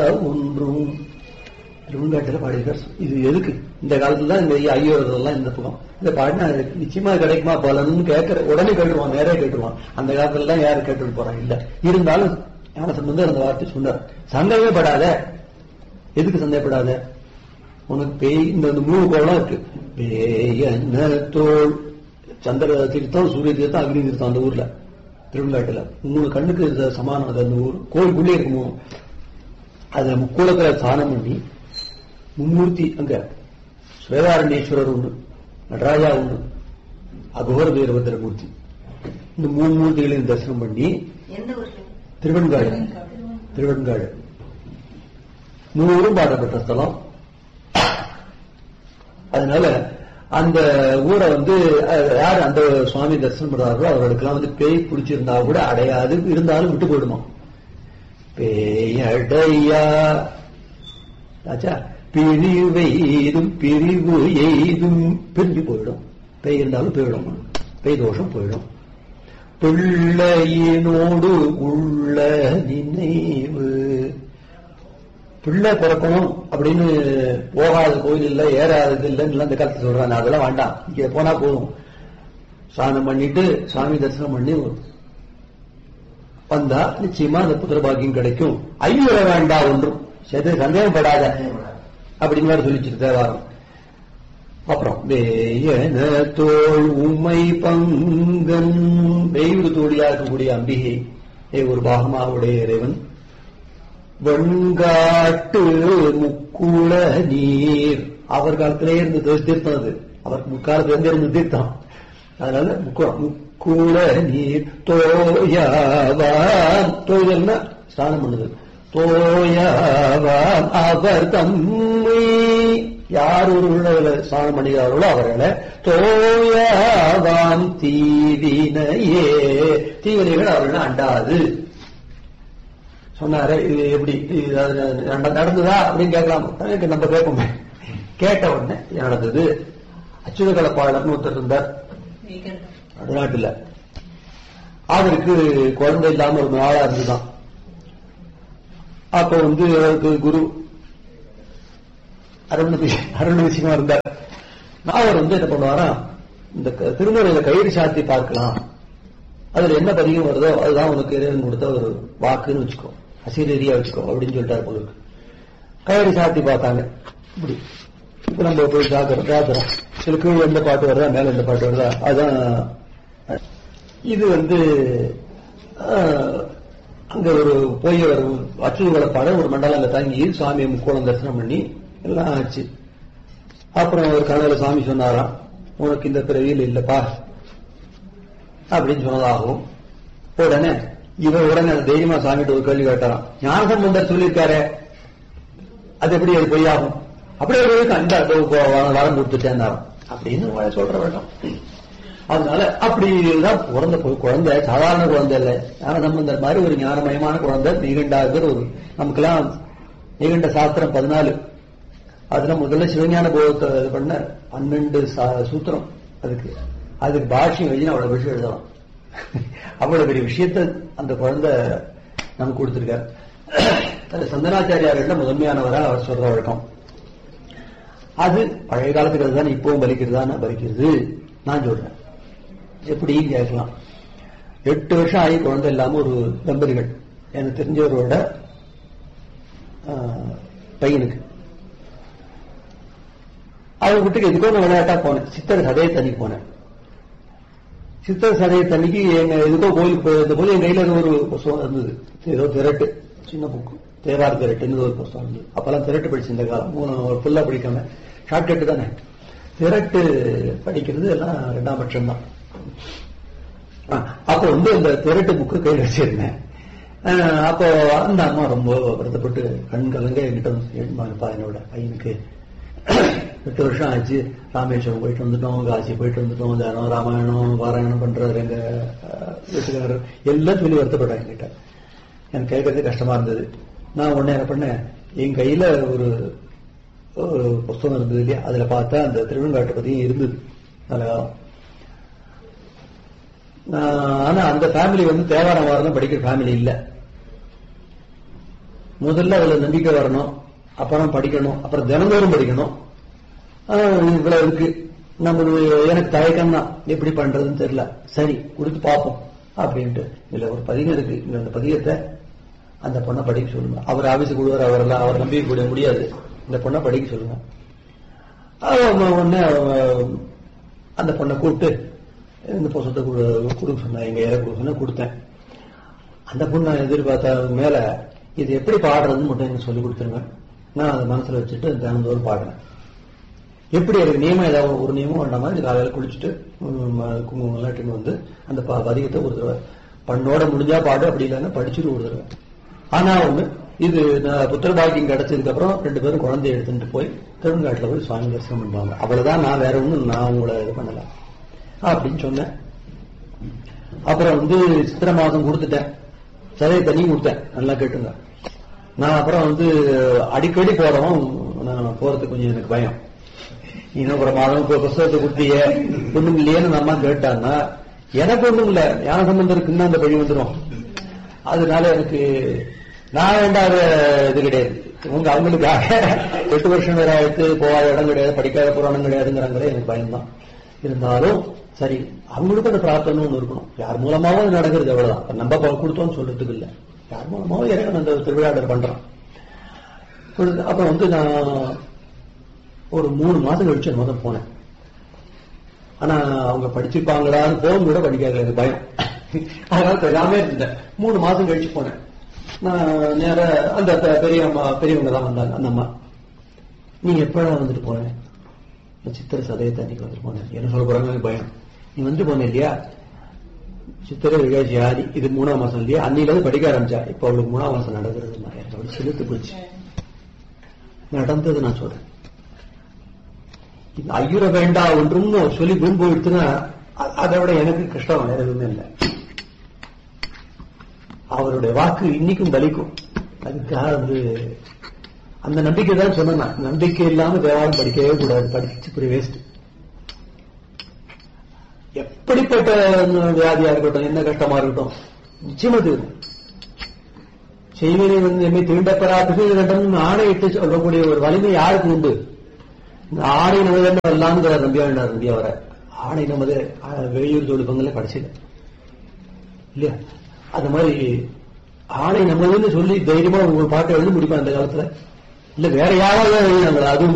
ஒன்றும் திருவங்காட்டில் பாடியிருக்கார் இது எதுக்கு இந்த காலத்துல தான் இந்த ஐயோ இதெல்லாம் இந்த பக்கம் இந்த பாடினா நிச்சயமா கிடைக்குமா பலன்னு கேட்கற உடனே கேட்டுருவான் நேரே கேட்டுருவான் அந்த காலத்துல தான் யாரும் கேட்டுட்டு போறாங்க இல்ல இருந்தாலும் ஞான சம்பந்தர் அந்த வார்த்தை சொன்னார் சந்தேகமே படாத எதுக்கு சந்தேகப்படாத உனக்கு பேய் இந்த இந்த மூணு கோலம் இருக்கு பேயன தோல் சந்திர தீர்த்தம் சூரிய தீர்த்தம் அக்னி தீர்த்தம் அந்த ஊர்ல திருவங்காட்டுல மூணு கண்ணுக்கு இது சமானம் அது அந்த ஊர் கோயிலுக்குள்ளே இருக்கு மூணு அதுல முக்கூலத்துல ஸ்நானம் பண்ணி மும்மூர்த்தி அங்க ஸ்வேதாரண்யேஸ்வரர் ஒண்ணு நடராஜா ஒண்ணு அகோர வீரபத்திர மூர்த்தி இந்த மூணு மூர்த்திகளையும் தரிசனம் பண்ணி எந்த ஊர்ல திருவெண்காடு திருவெண்காடு நூறும் பாடப்பட்ட ஸ்தலம் அதனால அந்த ஊரை வந்து அஹ், யார் அந்த சுவாமி தரிசனம் பண்றாரோ அவர்களுக்கெல்லாம் வந்து பேய் பிடிச்சிருந்தா கூட அடையாது இருந்தாலும் விட்டு போயிடுமா பேயடையா ஆச்சா பிரிவு எய்தும் பிரிவு எய்தும் பிரிஞ்சு போயிடும் பேய் இருந்தாலும் போயிடும் பேய் தோஷம் போயிடும் பிள்ளையினோடு உள்ள நினைவு பிள்ளை பிறக்கணும் அப்படின்னு போகாத கோயில் இல்ல ஏறாதது இல்லைன்னு அந்த காலத்துல சொல்றாங்க அதெல்லாம் வேண்டாம் இங்க போனா போதும் ஸ்நானம் பண்ணிட்டு சாமி தரிசனம் பண்ணி வந்தா நிச்சயமா அந்த புத்திர பாக்கியம் கிடைக்கும் ஐயர வேண்டாம் ஒன்றும் சரி சந்தேகப்படாத அப்படின்னு மாதிரி சொல்லிச்சு தேவாரம் அப்புறம் வேயன தோள் உமை பங்கன் வெய்வு தோழியா இருக்கக்கூடிய அம்பிகை ஏ ஒரு பாகமாக உடைய இறைவன் வெண்காட்டு முக்குள நீர் அவர் காலத்திலே இருந்து தீ- தீர்த்தம் அது அவர் முக்காலத்துல இருந்து இருந்து தீர்த்தம் அதனால முக்குளம் முக்குள நீர் தோயாவான் தோயல்னா ஸ்நானம் பண்ணுது தோயாவான் அவர் தம்மை யார் ஒரு உள்ளவர்கள ஸ்நானம் பண்ணுகிறார்களோ அவர்களை தோயாவான் தீவினையே தீவினைகள் அவர்களை அண்டாது சொன்னாரு இது எப்படி இது அது நட- நடந்ததா அப்படின்னு கேட்கலாம் எனக்கு நம்ம கேட்போமே கேட்ட உடனே இது நடந்தது அச்சுத கலப்பாளர்னு ஒருத்தர் இருந்தார் நடுநாட்டுல அவருக்கு குழந்தை இல்லாம ஒரு நாளா இருந்துதான் அப்ப வந்து அவருக்கு குரு அருண் அருண் விஷயமா இருந்தார் அவர் வந்து என்ன பண்ணுவாராம் இந்த க- திருமுறையில கயிறு சாத்தி பார்க்கலாம் அதுல என்ன பதிகம் வருதோ அதுதான் உனக்கு இறைவன் கொடுத்த ஒரு வாக்குன்னு வச்சுக்கோ அசீரீதியா வச்சுக்கோ அப்படின்னு சொல்லிட்டாரு போலுக்கு கயிறு சாத்தி பார்த்தாங்க இப்படி இப்ப நம்ம போய் ஜாக்கிரம் ஜாக்கிரம் சில கீழ் எந்த பாட்டு வருதா மேல எந்த பாட்டு வருதா அதான் இது வந்து ஆஹ், அங்க ஒரு போய் ஒரு அச்சுறு வளர்ப்பாட ஒரு மண்டலம் அங்க தங்கி சுவாமியை முக்கோணம் தரிசனம் பண்ணி எல்லாம் ஆச்சு அப்புறம் ஒரு கனவுல சாமி சொன்னாராம் உனக்கு இந்த பிறவியில் இல்லப்பா அப்படின்னு சொன்னதாகவும் உடனே இவன் உடனே அந்த தைரியமா சாமிகிட்ட ஒரு கேள்வி கேட்டாராம் ஞானசம்பந்தர் சொல்லியிருக்காரு அது எப்படி அது பொய்யாகும் அப்படியே ஒரு அந்த வரம் கொடுத்துட்டேன் அப்படின்னு சொல்ற வேண்டாம் அதனால அப்படிதான் பிறந்த பொ- குழந்தை சாதாரண குழந்தை இல்ல ஞானசம்பந்தர் மாதிரி ஒரு ஞானமயமான குழந்தை நீகண்டாகிற ஒரு நமக்கெல்லாம் நீகண்ட சாஸ்திரம் பதினாலு அதுல முதல்ல சிவஞான போகத்தை இது பண்ண பன்னெண்டு சா- சூத்திரம் அதுக்கு அதுக்கு பாஷ்யம் எழுதி அவ்வளவு விஷயம் எழுதலாம் அவ்வளவு பெரிய விஷயத்த அந்த குழந்தை நமக்கு கொடுத்திருக்கார் அது சந்தனாச்சாரியார்கள்ல முதன்மையானவரா அவர் சொல்ற வழக்கம் அது பழைய காலத்துக்கு அதுதான் இப்பவும் பலிக்கிறதா பலிக்கிறது நான் சொல்றேன் எப்படின்னு கேட்கலாம் எட்டு வருஷம் ஆகி குழந்தை இல்லாம ஒரு தம்பதிகள் எனக்கு தெரிஞ்சவரோட ஆஹ், பையனுக்கு அவங்க வீட்டுக்கு எதுக்கோ நான் விளையாட்டா போனேன் சித்தர் சதய தண்ணிக்கு போனேன் சித்தர் சதய தண்ணிக்கு எங்க எதுக்கோ கோயிலுக்கு போயிருந்த போது என் கையில ஏதோ ஒரு புஸ்தகம் இருந்தது ஏதோ திரட்டு சின்ன புக்கு தேவார திரட்டுன்னு ஒரு புஸ்தகம் இருந்தது அப்பெல்லாம் திரட்டு படிச்சு இந்த காலம் மூணு ஃபுல்லா படிக்காம ஷார்ட்கட் தானே திரட்டு படிக்கிறது எல்லாம் ரெண்டாம் பட்சம் தான் அப்போ வந்து இந்த திரட்டு புக்கு கையில் வச்சிருந்தேன் அஹ் அப்போ அந்த அம்மா ரொம்ப வருத்தப்பட்டு கண் கலங்க என்கிட்ட வந்து ஏழுமாப்பா என்னோட பையனுக்கு எட்டு வருஷம் ஆச்சு ராமேஸ்வரம் போயிட்டு வந்துட்டோம் காசி போயிட்டு வந்துட்டோம் தினம் ராமாயணம் பாராயணம் பண்றாரு எங்க அஹ், வீட்டுக்காரர் எல்லாம் சொல்லி வருத்தப்பட்டாங்க என்கிட்ட எனக்கு கேட்கறது கஷ்டமா இருந்தது நான் உடனே என்ன பண்ணேன் என் கையில ஒரு ஒரு புஸ்தகம் இருந்தது இல்லையா அதுல பார்த்தா அந்த திருவெண்காட்டை பத்தியும் இருந்தது நல்ல காலம் நான் ஆனா அந்த ஃபேமிலி வந்து தேவாரம் வாரம் படிக்கிற ஃபேமிலி இல்ல முதல்ல அதுல நம்பிக்கை வரணும் அப்புறம் படிக்கணும் அப்புறம் தினந்தோறும் படிக்கணும் ஆஹ் இவ்வளவு இருக்கு நம்ம எனக்கு தயக்கம் தான் எப்படி பண்றதுன்னு தெரியல சரி கொடுத்து பார்ப்போம் அப்படின்ட்டு இதுல ஒரு பதிகம் இருக்கு இந்த அந்த பதிகத்தை அந்த பொண்ணை படிக்க சொல்லுங்க அவர் ஆபீஸுக்கு கொடுவார் அவரெல்லாம் அவர் நம்பிக்கை கூட முடியாது இந்த பொண்ணை படிக்க சொல்லுங்க அவ உடனே அவ- அந்த பொண்ணை கூப்பிட்டு இந்த புத்தகத்தை கொடு- கொடுக்க சொன்னா எங்க ஏற கொடுக்க சொன்னா கொடுத்தேன் அந்த பொண்ணை எதிர்பார்த்த மேல இது எப்படி பாடுறதுன்னு மட்டும் எனக்கு சொல்லி கொடுத்துருங்க நான் அதை மனசுல வச்சுட்டு தினந்தோறும் பாடுறேன் எப்படி எனக்கு நியமம் ஏதாவது ஒரு நியமம் வேண்டாம் மாதிரி காலையில குளிச்சுட்டு உம், குங்குமம் எல்லாம் இட்டுன்னு வந்து அந்த ப- பதிகத்தை ஒரு தடவை பண்ணோட முடிஞ்சா பாடு அப்படி இல்லைன்னா படிச்சுட்டு ஒரு தடவை ஆனா ஒண்ணு இது நான் புத்திர பாக்கியம் கிடைச்சதுக்கு அப்புறம் ரெண்டு பேரும் குழந்தைய எடுத்துட்டு போய் திருவங்காட்டுல போய் சுவாமி தரிசனம் பண்ணுவாங்க அவ்வளவுதான் நான் வேற ஒண்ணும் நான் உங்களை இது பண்ணல அப்படின்னு சொன்னேன் அப்புறம் வந்து சித்திரை மாதம் கொடுத்துட்டேன் சதையை தண்ணி கொடுத்தேன் நல்லா கேட்டுங்க நான் அப்புறம் வந்து அடிக்கடி போறோம் நான் போறதுக்கு கொஞ்சம் எனக்கு பயம் இன்னும் ஒரு மாதம் இப்போ புஸ்தகத்தை கொடுத்தீங்க ஒண்ணும் இல்லையேன்னு நம்ம அம்மா கேட்டாங்கன்னா எனக்கு ஒண்ணும் இல்ல ஞான சம்பந்தம் இருக்குன்னா அந்த பழி வந்துடும் அதனால எனக்கு நான் வேண்டாத இது கிடையாது உங்க அவங்களுக்காக எட்டு வருஷம் வேற ஆயிடுத்து போகாத இடம் கிடையாது படிக்காத புராணம் கிடையாதுங்கிறாங்களே எனக்கு பயம்தான் இருந்தாலும் சரி அவங்களுக்கும் அந்த பிரார்த்தனை ஒண்ணு இருக்கணும் யார் மூலமாவும் அது நடக்கிறது அவ்வளவுதான் அப்ப நம்ம ப- கொடுத்தோம்னு சொல்றதுக்கு இல்ல யார் மூலமாவும் இறைவன் அந்த திருவிழாடர் பண்றான் கொடுத்து- அப்ப வந்து நான் ஒரு மூணு மாசம் கழிச்சு முதல் போனேன் ஆனா அவங்க படிச்சிருப்பாங்களான்னு போகும் கூட படிக்காத எனக்கு பயம் அதனால தெரியாம இருந்தேன் மூணு மாசம் கழிச்சு போனேன் நான் நேர அந்த பெ- பெரிய அம்மா பெரியவங்க தான் வந்தாங்க அந்த அம்மா நீங்க எப்படா வந்துட்டு போனேன் நான் சித்திரை சதயத்தை அன்னைக்கு வந்துட்டு போனேன் என்ன சொல்ல போறாங்க எனக்கு பயம் நீ வந்துட்டு போன இல்லையா சித்திரை விகாசி ஆதி இது மூணாம் மாசம் இல்லையா அன்னில இருந்து படிக்க ஆரம்பிச்சா இப்ப அவளுக்கு மூணாம் மாசம் நடக்கிறது எனக்கு அப்படி சிலுத்து போச்சு நடந்தது நான் சொல்றேன் இந்த ஐயுற வேண்டா ஒன்றும் சொல்லி குண் போயிடுச்சுன்னா அ- அதை விட எனக்கு கஷ்டம் வேற எதுவுமே இல்லை அவருடைய வாக்கு இன்னைக்கும் பலிக்கும் அதுக்காக வந்து அந்த நம்பிக்கை தான் சொன்னேன் நான். நம்பிக்கை இல்லாம தேவாரம் படிக்கவே கூடாது படிச்சு புரிய வேஸ்ட் எப்படிப்பட்ட வியாதியா இருக்கட்டும் என்ன கஷ்டமா இருக்கட்டும் நிச்சயமா தீரும் செய்வனை வந்து எம்மை தீண்டப்படாதது கண்டம் ஆணையிட்டு சொல்லக்கூடிய ஒரு வலிமை யாருக்கு உண்டு இந்த ஆடை நமது எல்லாம்ங்கிற நம்பியா வேண்டாம் நம்பியா வர ஆடை நமது ஆஹ், வெளியூர் தொழிற்பங்கள்ல கடைசியில இல்லையா அந்த மாதிரி ஆடை நமதுன்னு சொல்லி தைரியமா உங்க பாட்டை எழுதி முடிப்பேன் அந்த காலத்துல இல்ல வேற யாராவது எழுதினாங்களா அதுவும்